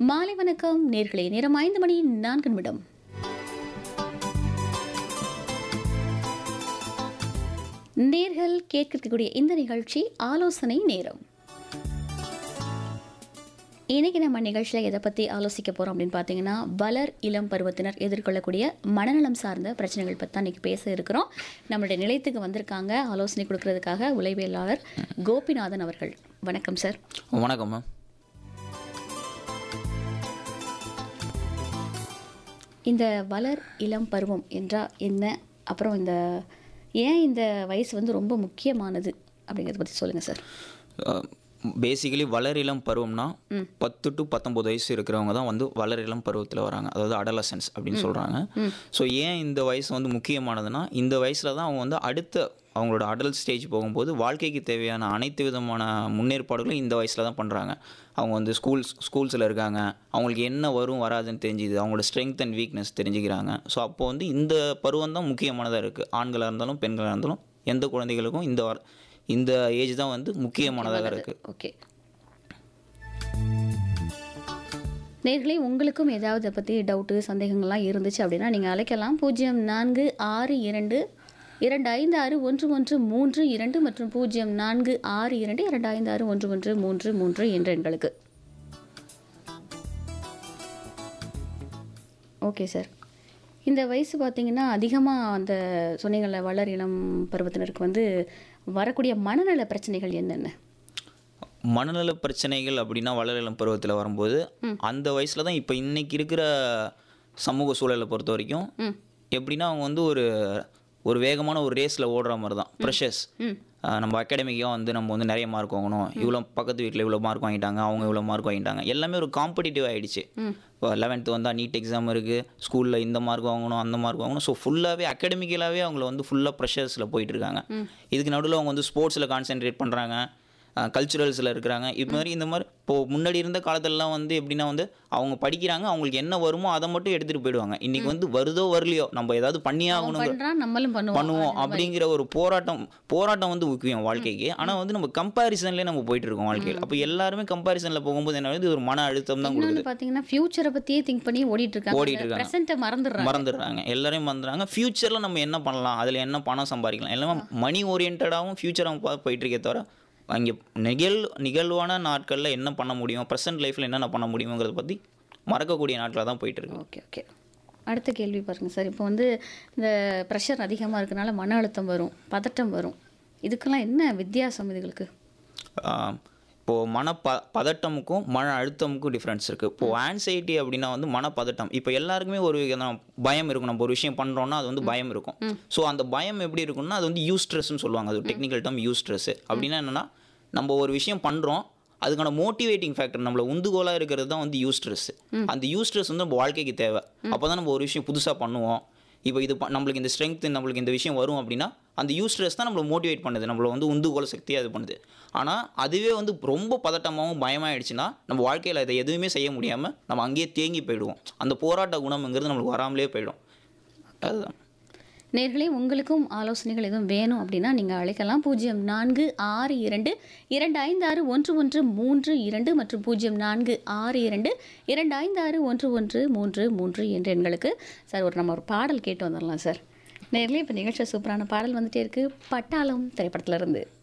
மாலை வணக்கம் நேர்களே நேரம் ஐந்து மணி நான்கு நிமிடம் நேர்கள் கேட்கக்கூடிய இந்த நிகழ்ச்சி ஆலோசனை நேரம் இன்னைக்கு நம்ம நிகழ்ச்சியில் எதை பற்றி ஆலோசிக்க போகிறோம் அப்படின்னு பார்த்தீங்கன்னா வளர் இளம் பருவத்தினர் எதிர்கொள்ளக்கூடிய மனநலம் சார்ந்த பிரச்சனைகள் பற்றி தான் இன்றைக்கி பேச இருக்கிறோம் நம்மளுடைய நிலையத்துக்கு வந்திருக்காங்க ஆலோசனை கொடுக்கறதுக்காக உளவியலாளர் கோபிநாதன் அவர்கள் வணக்கம் சார் வணக்கம் மேம் இந்த வளர் இளம் பருவம் என்றால் என்ன அப்புறம் இந்த ஏன் இந்த வயசு வந்து ரொம்ப முக்கியமானது அப்படிங்கிறத பற்றி சொல்லுங்கள் சார் பேசிக்கலி வளர் இளம் பருவம்னா பத்து டு பத்தொம்பது வயசு இருக்கிறவங்க தான் வந்து வளர் இளம் பருவத்தில் வராங்க அதாவது அடலசன்ஸ் அப்படின்னு சொல்கிறாங்க ஸோ ஏன் இந்த வயசு வந்து முக்கியமானதுன்னா இந்த வயசில் தான் அவங்க வந்து அடுத்த அவங்களோட அடல்ட் ஸ்டேஜ் போகும்போது வாழ்க்கைக்கு தேவையான அனைத்து விதமான முன்னேற்பாடுகளும் இந்த வயசில் தான் பண்ணுறாங்க அவங்க வந்து ஸ்கூல்ஸ் ஸ்கூல்ஸில் இருக்காங்க அவங்களுக்கு என்ன வரும் வராதுன்னு தெரிஞ்சுது அவங்களோட ஸ்ட்ரென்த் அண்ட் வீக்னஸ் தெரிஞ்சுக்கிறாங்க ஸோ அப்போ வந்து இந்த பருவம் தான் முக்கியமானதாக இருக்குது ஆண்களாக இருந்தாலும் பெண்களாக இருந்தாலும் எந்த குழந்தைகளுக்கும் இந்த வர- இந்த ஏஜ் தான் வந்து முக்கியமானதாக இருக்குது ஓகே நேர்களே உங்களுக்கும் ஏதாவது இதை பற்றி டவுட்டு சந்தேகங்கள்லாம் இருந்துச்சு அப்படின்னா நீங்கள் அழைக்கலாம் பூஜ்ஜியம் நான்கு ஆறு இரண்டு இரண்டு ஐந்து ஆறு ஒன்று ஒன்று மூன்று இரண்டு மற்றும் பூஜ்ஜியம் நான்கு ஆறு இரண்டு இரண்டு ஐந்து ஆறு ஒன்று ஒன்று மூன்று மூன்று என்ற எண்களுக்கு ஓகே சார் இந்த வயசு பார்த்தீங்கன்னா அதிகமாக அந்த சொன்னீங்கள்ல வளர் இளம் பருவத்தினருக்கு வந்து வரக்கூடிய மனநல பிரச்சனைகள் என்னென்ன மனநல பிரச்சனைகள் அப்படின்னா வளரிளம் பருவத்தில் வரும்போது அந்த வயசில் தான் இப்போ இன்னைக்கு இருக்கிற சமூக சூழலை பொறுத்த வரைக்கும் எப்படின்னா அவங்க வந்து ஒரு ஒரு வேகமான ஒரு ரேஸில் ஓடுற மாதிரி தான் ப்ரெஷர்ஸ் நம்ம அகாடமிக்காக வந்து நம்ம வந்து நிறைய மார்க் வாங்கணும் இவ்வளோ பக்கத்து வீட்டில் இவ்வளோ மார்க் வாங்கிட்டாங்க அவங்க இவ்வளோ மார்க் வாங்கிட்டாங்க எல்லாமே ஒரு காம்படிட்டிவ் ஆகிடுச்சு இப்போ லெவன்த்து வந்தால் நீட் எக்ஸாம் இருக்குது ஸ்கூலில் இந்த மார்க் வாங்கணும் அந்த மார்க் வாங்கணும் ஸோ ஃபுல்லாகவே அகாடமிக்கலாகவே அவங்கள வந்து ஃபுல்லாக ப்ரெஷர்ஸில் போயிட்டு இருக்காங்க இதுக்கு நடுவில் அவங்க வந்து ஸ்போர்ட்ஸில் கான்சென்ட்ரேட் பண்ணுறாங்க கல்ச்சுரல்ஸில் இருக்கிறாங்க இது மாதிரி இந்த மாதிரி இப்போது முன்னாடி இருந்த காலத்துலலாம் வந்து எப்படின்னா வந்து அவங்க படிக்கிறாங்க அவங்களுக்கு என்ன வருமோ அதை மட்டும் எடுத்துகிட்டு போயிடுவாங்க இன்றைக்கி வந்து வருதோ வரலையோ நம்ம ஏதாவது பண்ணியே ஆகணும் பண்ணுறான் நம்மளும் பண்ணுவோம் பண்ணுவோம் அப்படிங்கிற ஒரு போராட்டம் போராட்டம் வந்து முக்கியம் வாழ்க்கைக்கு ஆனால் வந்து நம்ம கம்பேரிசன்லேயே நம்ம போயிட்டு இருக்கோம் வாழ்க்கையில் அப்போ எல்லாருமே கம்பேரிசனில் போகும்போது என்ன ஆகுது? இது ஒரு மன அழுத்தம் தான் கொடுக்குது இன்னொன்று பார்த்தீங்கன்னா ஃபியூச்சரை பற்றியே திங்க் பண்ணி ஓடிட்டு இருக்காங்க ஓடிட்டு இருக்காங்க. ப்ரெசென்ட்டை மறந்துடுறாங்க மறந்துடுறாங்க எல்லாரையும் மறந்துடுறாங்க ஃப்யூச்சரில் நம்ம என்ன பண்ணலாம் அதில் என்ன பணம் சம்பாதிக்கலாம் எல்லாமே மணி ஓரியன்டாகவும் ஃபியூச்சர் அவங்க பார்த்து போயிட்டு இருக்கே தவிர அங்கே நிகழ் நிகழ்வான நாட்களில் என்ன பண்ண முடியும் ப்ரெசன்ட் லைஃப்பில் என்னென்ன பண்ண முடியுங்கிறத பற்றி மறக்கக்கூடிய நாட்களாக தான் போயிட்டு இருக்கு ஓகே ஓகே அடுத்த கேள்வி பாருங்க சார் இப்போ வந்து இந்த ப்ரெஷர் அதிகமாக இருக்கனால மன அழுத்தம் வரும் பதட்டம் வரும் இதுக்கெல்லாம் என்ன வித்தியாசம் இதுகளுக்கு ஆஹ் இப்போ மன ப பதட்டமுக்கும் மன அழுத்தமுக்கும் டிஃப்ரென்ஸ் இருக்குது இப்போது ஆன்சைட்டி அப்படின்னா வந்து மனப்பதட்டம் இப்போ எல்லாருக்குமே ஒரு விதமான பயம் இருக்கும் நம்ம ஒரு விஷயம் பண்ணுறோன்னா அது வந்து பயம் இருக்கும் ஸோ அந்த பயம் எப்படி இருக்கும்னா அது வந்து யூ ஸ்ட்ரெஸ்ன்னு சொல்லுவாங்க அது டெக்னிக்கல் டேர்ம் யூ ஸ்ட்ரெஸ் அப்படின்னா என்னென்னா நம்ம ஒரு விஷயம் பண்ணுறோம் அதுக்கான மோட்டிவேட்டிங் ஃபேக்டர் நம்மள உந்துகோலாக இருக்கிறது தான் வந்து யூ ஸ்ட்ரெஸ் அந்த யூ ஸ்ட்ரெஸ் வந்து நம்ம வாழ்க்கைக்கு தேவை அப்போ தான் நம்ம ஒரு விஷயம் புதுசாக பண்ணுவோம் இப்போ இது ப- நம்மளுக்கு இந்த ஸ்ட்ரென்த் நம்மளுக்கு இந்த விஷயம் வரும் அப்படின்னா அந்த யூ ஸ்ட்ரெஸ் தான் நம்மளை மோட்டிவேட் பண்ணுது நம்மளை வந்து உந்துகோல சக்தியாக இது பண்ணுது ஆனால் அதுவே வந்து ரொம்ப பதட்டமாகவும் பயமாயிடுச்சுன்னா நம்ம வாழ்க்கையில் அதை எதுவுமே செய்ய முடியாமல் நம்ம அங்கேயே தேங்கி போயிடுவோம் அந்த போராட்ட குணம்ங்கிறது நம்மளுக்கு வராமலே போயிடும் அதுதான் நேர்களே உங்களுக்கும் ஆலோசனைகள் எதுவும் வேணும் அப்படின்னா நீங்கள் அழைக்கலாம் பூஜ்ஜியம் நான்கு ஆறு இரண்டு இரண்டு ஐந்து ஆறு ஒன்று ஒன்று மூன்று இரண்டு மற்றும் பூஜ்ஜியம் நான்கு ஆறு இரண்டு இரண்டு ஐந்து ஆறு ஒன்று ஒன்று மூன்று மூன்று என்ற எண்களுக்கு சார் ஒரு நம்ம ஒரு பாடல் கேட்டு வந்துடலாம் சார் நேர்களே இப்போ நிகழ்ச்சி சூப்பரான பாடல் வந்துட்டே இருக்கு பட்டாளம் திரைப்படத்துல இருந்து